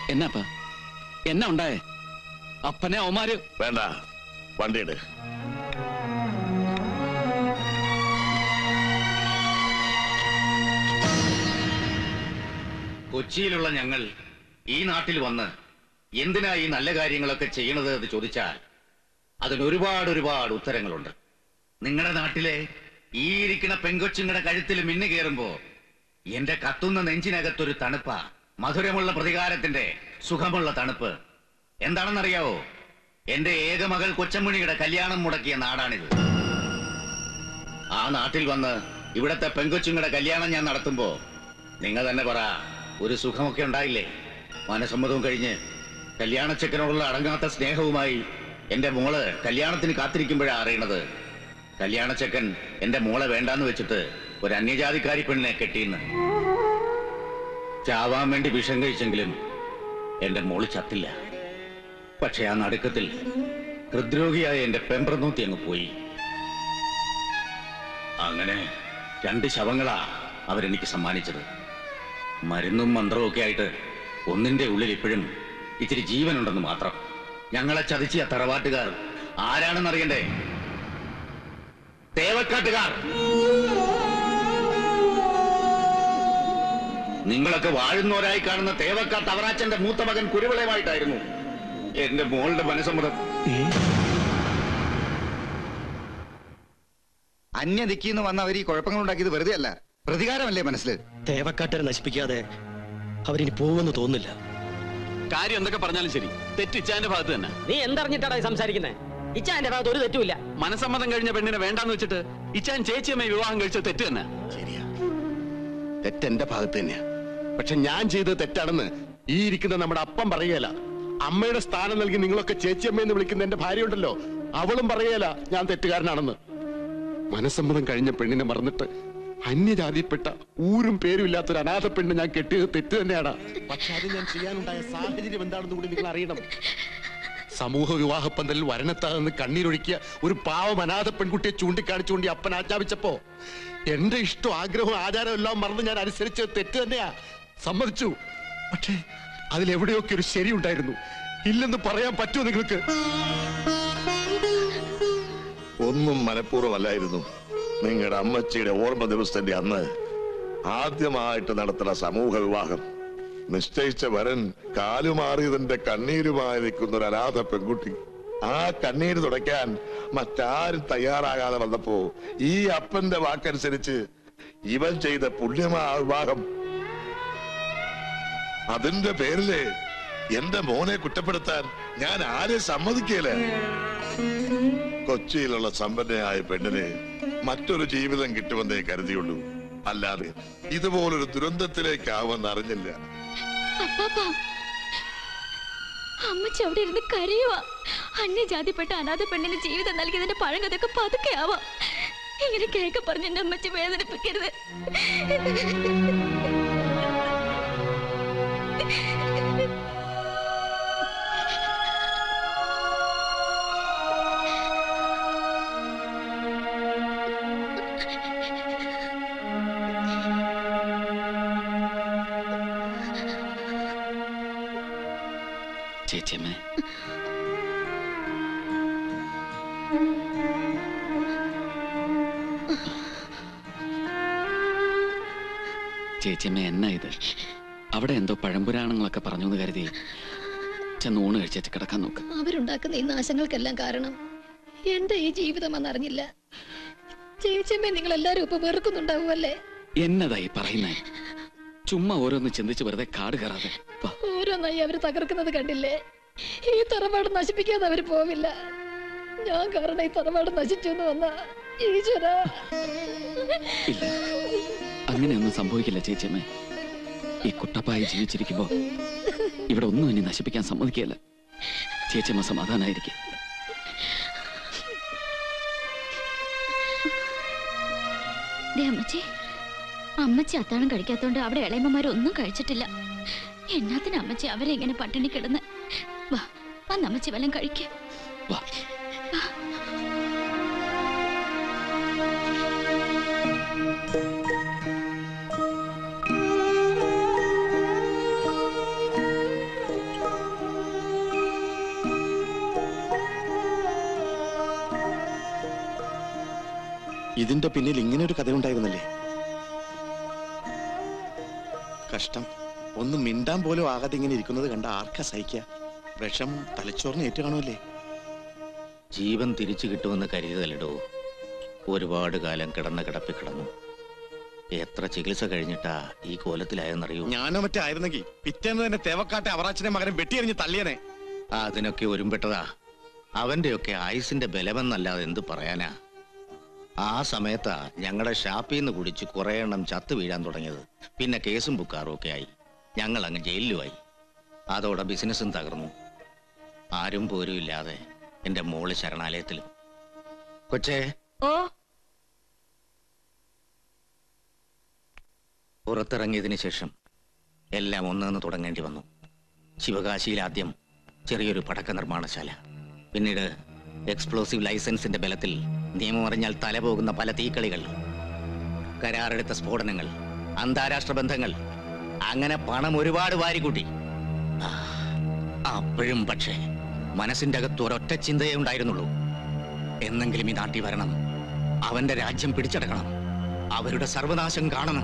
എന്നാപ്പാ എന്നാ ഉണ്ടായേ അപ്പനെ അവന്മാര് വേണ്ട വണ്ടിയുടെ കൊച്ചിയിലുള്ള ഞങ്ങൾ ഈ നാട്ടിൽ വന്ന് എന്തിനാ ഈ നല്ല കാര്യങ്ങളൊക്കെ ചെയ്യണത് എന്ന് ചോദിച്ചാൽ അതിന് ഒരുപാട് ഒരുപാട് ഉത്തരങ്ങളുണ്ട് നിങ്ങളുടെ നാട്ടിലെ ഈ ഇരിക്കുന്ന പെങ്കൊച്ചുങ്ങളുടെ കഴുത്തിൽ മിന്നു കയറുമ്പോ എന്റെ കത്തുന്ന നെഞ്ചിനകത്തൊരു തണുപ്പ മധുരമുള്ള പ്രതികാരത്തിന്റെ സുഖമുള്ള തണുപ്പ് എന്താണെന്നറിയാവോ എന്റെ ഏക മകൾ കൊച്ചമ്മുണിയുടെ കല്യാണം മുടക്കിയ നാടാണിത് ആ നാട്ടിൽ വന്ന് ഇവിടത്തെ പെങ്കൊച്ചുങ്ങളുടെ കല്യാണം ഞാൻ നടത്തുമ്പോ നിങ്ങൾ തന്നെ പറ ഒരു സുഖമൊക്കെ ഉണ്ടായില്ലേ മനസമ്മതവും കഴിഞ്ഞ് കല്യാണച്ചക്കനോടുള്ള അടങ്ങാത്ത സ്നേഹവുമായി എന്റെ മോള് കല്യാണത്തിന് കാത്തിരിക്കുമ്പോഴാ അറിയണത് കല്യാണച്ചക്കൻ എന്റെ മോളെ വേണ്ടാന്ന് വെച്ചിട്ട് ഒരു അന്യജാതിക്കാരി പെണ്ണിനെ കെട്ടിയെന്ന് ചാവാൻ വേണ്ടി വിഷം കഴിച്ചെങ്കിലും എന്റെ മോള് ചത്തില്ല പക്ഷെ ആ നടുക്കത്തിൽ ഹൃദ്രോഗിയായ എന്റെ പെമ്പ്രനൂത്തി അങ്ങ് പോയി അങ്ങനെ രണ്ട് ശവങ്ങളാ അവരെനിക്ക് സമ്മാനിച്ചത് മരുന്നും മന്ത്രവും ഒക്കെ ആയിട്ട് ഒന്നിന്റെ ഉള്ളിൽ ഇപ്പോഴും ഇത്തിരി ജീവനുണ്ടെന്ന് മാത്രം ഞങ്ങളെ ചതിച്ച തറവാട്ടുകാർ ആരാണെന്ന് അറിയണ്ടേ തേവക്കാട്ടുകാർ നിങ്ങളൊക്കെ വാഴുന്നവരായി കാണുന്ന തേവക്കാട്ട് അവറാച്ചന്റെ മൂത്ത മകൻ കുരുവിളയുമായിട്ടായിരുന്നു എന്റെ മോളുടെ മനസ്സമ്മതം അന്യദിക്കിന്ന് വന്ന അവർ ഈ കുഴപ്പങ്ങൾ ഉണ്ടാക്കിയത് വെറുതെ അല്ല പ്രതികാരമല്ലേ മനസ്സിൽ തേവക്കാട്ടരെ നശിപ്പിക്കാതെ അവരിനി പോകുമെന്ന് തോന്നുന്നില്ല കാര്യം എന്തൊക്കെ പറഞ്ഞാലും ശരി തെറ്റ് ഇച്ചാന്റെ ഭാഗത്ത് തന്നെ നീ എന്തറിഞ്ഞിട്ടാടാ ഈ സംസാരിക്കുന്നത് ഇച്ചാന്റെ ഭാഗത്ത് ഒരു തെറ്റുമില്ല മനസമ്മതം കഴിഞ്ഞ പെണ്ണിനെ വേണ്ടാന്ന് വെച്ചിട്ട് ഇച്ചാൻ ചേച്ചിയമ്മയെ വിവാഹം കഴിച്ച തെറ്റ് തന്നെ ശരിയാ തെറ്റെന്റെ ഭാഗത്ത് തന്നെയാ പക്ഷെ ഞാൻ ചെയ്തത് തെറ്റാണെന്ന് ഈ ഇരിക്കുന്ന നമ്മുടെ അപ്പം പറയല അമ്മയുടെ സ്ഥാനം നൽകി നിങ്ങളൊക്കെ ചേച്ചിയമ്മയെന്ന് വിളിക്കുന്ന എന്റെ ഭാര്യ ഉണ്ടല്ലോ അവളും പറയല ഞാൻ തെറ്റുകാരനാണെന്ന് മനസ്സമ്മതം കഴിഞ്ഞ പെണ്ണിനെ മറന്നിട്ട് അന്യജാതിപ്പെട്ട ഊരും പേരും ഇല്ലാത്ത ഒരു അനാഥ പെണ്ണ് ഞാൻ കെട്ടിയത് തെറ്റ് തന്നെയാണ് പക്ഷെ അത് ഞാൻ ചെയ്യാനുണ്ടായ സാഹചര്യം എന്താണെന്ന് കൂടി നിങ്ങൾ അറിയണം സമൂഹ വിവാഹ പന്തലിൽ വരണത്താതെന്ന് കണ്ണീരൊഴുക്കിയ ഒരു പാവം അനാഥ പെൺകുട്ടിയെ ചൂണ്ടിക്കാണിച്ചുകൊണ്ട് ഈ അപ്പൻ ആജ്ഞാപിച്ചപ്പോ എന്റെ ഇഷ്ടവും ആഗ്രഹവും ആചാരവും എല്ലാം മറന്ന് ഞാൻ അനുസരിച്ചത് തെറ്റ് തന്നെയാ സമ്മതിച്ചു പക്ഷേ അതിലെവിടെയൊക്കെ ഒരു ശരി ഉണ്ടായിരുന്നു ഇല്ലെന്ന് പറയാൻ പറ്റുമോ നിങ്ങൾക്ക് ഒന്നും മനഃപൂർവ്വമല്ലായിരുന്നു നിങ്ങളുടെ അമ്മച്ചിയുടെ ഓർമ്മ ദിവസത്തിന്റെ അന്ന് ആദ്യമായിട്ട് നടത്തുന്ന സമൂഹ വിവാഹം നിശ്ചയിച്ച വരൻ കാലുമാറിയതിന്റെ കണ്ണീരുമായി നിൽക്കുന്ന ഒരു അനാഥ പെൺകുട്ടി ആ കണ്ണീര് തുടയ്ക്കാൻ മറ്റാരും തയ്യാറാകാതെ വന്നപ്പോ ഈ അപ്പന്റെ വാക്കനുസരിച്ച് ഇവൻ ചെയ്ത പുണ്യമാ വിവാഹം അതിന്റെ പേരില് എന്റെ മോനെ കുറ്റപ്പെടുത്താൻ ഞാൻ ആരെ സമ്മതിക്കല കൊച്ചിയിലുള്ള സമ്പന്നയായ പെണ്ണിന് മറ്റൊരു ജീവിതം കിട്ടുമെന്നേ കരുതിയുള്ളൂ അല്ലാതെ ഇതുപോലൊരു ദുരന്തത്തിലേക്കാവുമെന്ന് അറിഞ്ഞില്ല അപ്പാപ്പാ അമ്മച്ചി അവിടെ ഇരുന്ന് കരയുവാ അന്യജാതിപ്പെട്ട അനാഥ പെണ്ണിന് ജീവിതം നൽകിയതിന്റെ പഴങ്കതൊക്കെ പതുക്കെ ആവാം ഇങ്ങനെ കേൾക്കെ പറഞ്ഞ് എന്റെ അമ്മച്ചി വേദനിപ്പിക്കരുത് ചേച്ചിയമ്മേ ചേച്ചിയമ്മ എന്നാ ഇത് അവിടെ എന്തോ പഴംപുരാണങ്ങളൊക്കെ പറഞ്ഞു എന്ന് കരുതി ചെന്ന് ഊണ് കഴിച്ചേച്ച് കിടക്കാൻ നോക്ക് അവരുണ്ടാക്കുന്ന ഈ നാശങ്ങൾക്കെല്ലാം കാരണം എന്റെ ഈ ജീവിതമെന്നറിഞ്ഞില്ല ചേച്ചിയമ്മേ നിങ്ങൾ എല്ലാരും ഇപ്പൊ വെറുക്കുന്നുണ്ടാവുമല്ലേ എന്നതായി പറയുന്നേ ചുമ്മാ ഓരോന്ന് ചിന്തിച്ച് വെറുതെ കാട് കയറാതെ വാ ഓരോന്നായി അവര് തകർക്കുന്നത് കണ്ടില്ലേ ഈ തറവാട് നശിപ്പിക്കാതെ അവര് പോവില്ല ഞാൻ കാരണം ഈ തറവാട് നശിച്ചു എന്ന് വന്ന ഈശ്വര ഇല്ല അങ്ങനെയൊന്നും സംഭവിക്കില്ല ചേച്ചിയമ്മേ ഈ കുട്ടപ്പായി ജീവിച്ചിരിക്കുമ്പോ ഇവിടെ ഒന്നും ഇനി നശിപ്പിക്കാൻ സമ്മതിക്കുകയല്ല ചേച്ചിയമ്മ സമാധാനായിരിക്കും ദേ അമ്മച്ചി അമ്മച്ചി അത്താഴം കഴിക്കാത്തോണ്ട് അവിടെ ഇളയമ്മമാരൊന്നും കഴിച്ചിട്ടില്ല എന്നാത്തിന് അമ്മച്ചി അവരെ ഇങ്ങനെ പട്ടിണി കിടന്ന് വാ വന്ന് അമ്മച്ചി വല്ലതും കഴിക്ക വാ ഇതിന്റെ പിന്നിൽ ഇങ്ങനെ ഒരു കഥ ഉണ്ടായിരുന്നല്ലേ കഷ്ടം ഒന്ന് മിണ്ടാൻ പോലും ആകാതെ ഇങ്ങനെ ഇരിക്കുന്നത് കണ്ട ആർക്കാ സഹിക്ക വിഷം തലച്ചോറിന് ഏറ്റു കാണുമല്ലേ ജീവൻ തിരിച്ചു കിട്ടുമെന്ന് കരുതലടോ ഒരുപാട് കാലം കിടന്ന കിടപ്പി കിടന്നു എത്ര ചികിത്സ കഴിഞ്ഞിട്ടാ ഈ കോലത്തിലായെന്നറിയൂ ഞാനോ മറ്റേ ആയിരുന്നെങ്കിൽ പിറ്റേന്ന് തന്നെ തേവക്കാട്ടെ അവറാച്ചനെ മകനെ വെട്ടിയെറിഞ്ഞ് തള്ളിയനെ അതിനൊക്കെ ഒരുമ്പെട്ടതാ അവന്റെയൊക്കെ ആയുസിന്റെ ബലമെന്നല്ലാതെ എന്ത് പറയാനാ ആ സമയത്താ ഞങ്ങളുടെ ഷാപ്പിൽ നിന്ന് കുടിച്ച് കുറെ എണ്ണം ചത്തു വീഴാൻ തുടങ്ങിയത് പിന്നെ കേസും ബുക്കാറും ഒക്കെ ആയി ഞങ്ങൾ അങ്ങ് ജയിലിലുമായി അതോടെ ബിസിനസ്സും തകർന്നു ആരും പോരും ഇല്ലാതെ എന്റെ മോള് ശരണാലയത്തിലും കൊച്ചേ ഓ പുറത്തിറങ്ങിയതിനു ശേഷം എല്ലാം ഒന്നെന്ന് തുടങ്ങേണ്ടി വന്നു ശിവകാശിയിൽ ആദ്യം ചെറിയൊരു പടക്ക നിർമ്മാണശാല പിന്നീട് എക്സ്പ്ലോസീവ് ലൈസൻസിന്റെ ബലത്തിൽ നിയമം അറിഞ്ഞാൽ തല പോകുന്ന പല തീക്കളികൾ കരാറെടുത്ത സ്ഫോടനങ്ങൾ അന്താരാഷ്ട്ര ബന്ധങ്ങൾ അങ്ങനെ പണം ഒരുപാട് വാരിക്കൂട്ടി ആ, അപ്പോഴും പക്ഷേ മനസ്സിന്റെ അകത്ത് ഒരൊറ്റ ചിന്തയേ ഉണ്ടായിരുന്നുള്ളൂ എന്നെങ്കിലും ഈ നാട്ടിൽ വരണം അവന്റെ രാജ്യം പിടിച്ചടക്കണം അവരുടെ സർവനാശം കാണണം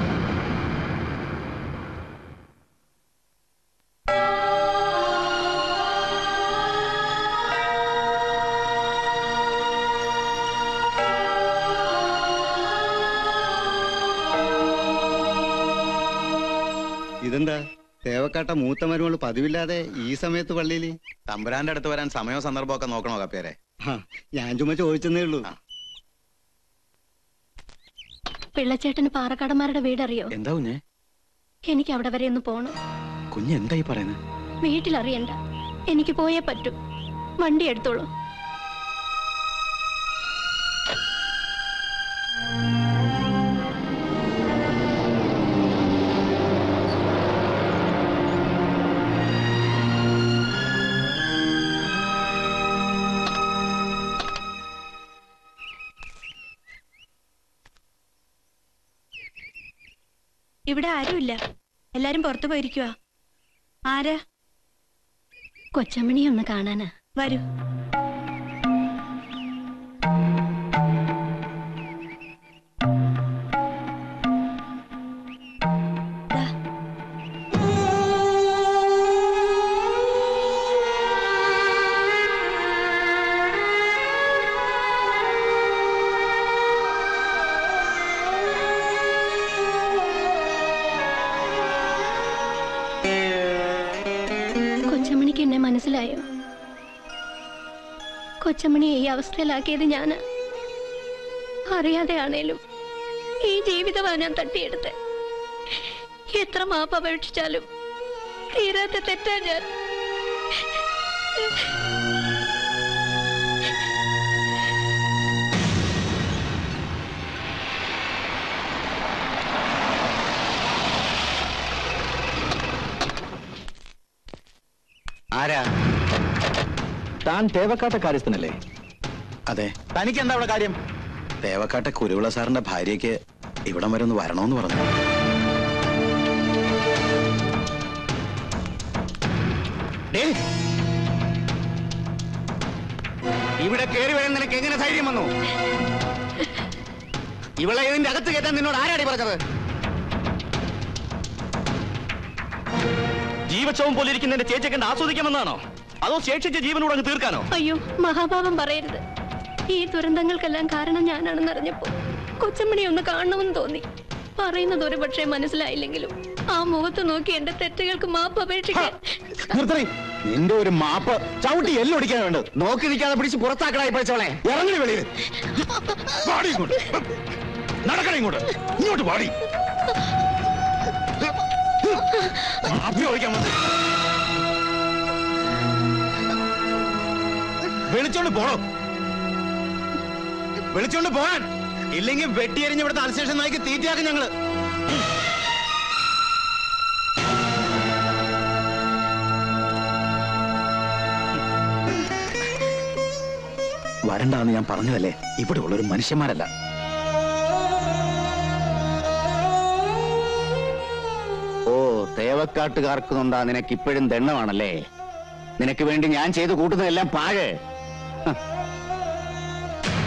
ഇതെന്താ തേവക്കാട്ട മൂത്ത മരുമകൾ പതിവില്ലാതെ ഈ സമയത്ത് പള്ളിയിൽ തമ്പുരാന്റെ അടുത്ത് വരാൻ സമയവും സന്ദർഭമൊക്കെ നോക്കണോ കപ്പേരെ ഞാൻ ചുമ്മാ ചോദിച്ചെന്നേ ഉള്ളൂ പിള്ളച്ചേട്ടന് പാറക്കാടന്മാരുടെ വീടറിയോ എന്താ കുഞ്ഞെ എനിക്ക് അവിടെ വരെ ഒന്ന് പോണം കുഞ്ഞ് എന്തായി പറയുന്നത് വീട്ടിലറിയണ്ട എനിക്ക് പോയേ പറ്റൂ വണ്ടി എടുത്തോളൂ ഇവിടെ ആരുമില്ല എല്ലാരും പുറത്തു പോയിരിക്കുക ആരാ കൊച്ചമ്മണി ഒന്ന് കാണാനാ വരൂ ദാ. കൊച്ചമ്മണിക്ക് എന്നെ മനസ്സിലായോ കൊച്ചമ്മണിയെ ഈ അവസ്ഥയിലാക്കിയത് ഞാന് അറിയാതെ ആണേലും ഈ ജീവിതമാ ഞാൻ തട്ടിയെടുത്ത് എത്ര മാപ്പ് അപേക്ഷിച്ചാലും തീരാത്ത തെറ്റാ ഞാൻ ആരാ താൻ തേവക്കാട്ട കാര്യസ്ഥനല്ലേ അതെ തനിക്ക് എന്താ അവിടെ കാര്യം തേവക്കാട്ടെ കുരുവിള സാറിന്റെ ഭാര്യയ്ക്ക് ഇവിടം വരെ ഒന്ന് വരണോന്ന് പറഞ്ഞു ഇവിടെ കയറി വരാൻ നിനക്ക് എങ്ങനെ ധൈര്യം വന്നു ഇവളെ ഇതിന്റെ അകത്ത് കയറ്റാൻ നിന്നോട് ആരാടി പറഞ്ഞത് ജീവച്ചവും പോലെ ഇരിക്കുന്ന എന്റെ ചേച്ചിയെ കണ്ട് ആസ്വദിക്കാമെന്നാണോ അതോ ശേഷിച്ച ജീവനോട് അങ്ങ് തീർക്കാനോ അയ്യോ മഹാഭാവം പറയരുത് ഈ ദുരന്തങ്ങൾക്കെല്ലാം കാരണം ഞാനാണെന്ന് അറിഞ്ഞപ്പോ കൊച്ചമ്മണി ഒന്ന് കാണണമെന്ന് തോന്നി പറയുന്നത് ഒരു പക്ഷേ മനസ്സിലായില്ലെങ്കിലും ആ മുഖത്ത് നോക്കി എന്റെ തെറ്റുകൾക്ക് മാപ്പ് അപേക്ഷിക്കാൻ നിന്റെ ഒരു മാപ്പ് ചവിട്ടി എല്ലൊടിക്കാൻ വേണ്ട നോക്കി നിൽക്കാതെ പിടിച്ച് പുറത്താക്കടായി പഠിച്ചോളെ ഇറങ്ങി വെളിയിൽ പാടി ഇങ്ങോട്ട് നടക്കണ ഇങ്ങോട്ട് ഇങ്ങോട്ട് പാടി മാപ്പി ഒഴിക്കാൻ വന്നു വിളിച്ചോണ്ട് പോണോ വിളിച്ചോണ്ട് പോകാൻ ഇല്ലെങ്കിൽ വെട്ടിയെറിഞ്ഞ് ഇവിടുത്തെ അൽസേഷൻ നായിക്ക് തീറ്റയാക്കും ഞങ്ങള് വരണ്ടാന്ന് ഞാൻ പറഞ്ഞതല്ലേ ഇവിടെ ഉള്ളൊരു മനുഷ്യന്മാരല്ല ഓ തേവക്കാട്ടുകാർക്ക് നൊണ്ടാ നിനക്ക് ഇപ്പോഴും ദണ്ണമാണല്ലേ നിനക്ക് വേണ്ടി ഞാൻ ചെയ്തു കൂട്ടുന്നതെല്ലാം പാഴ് ഹ,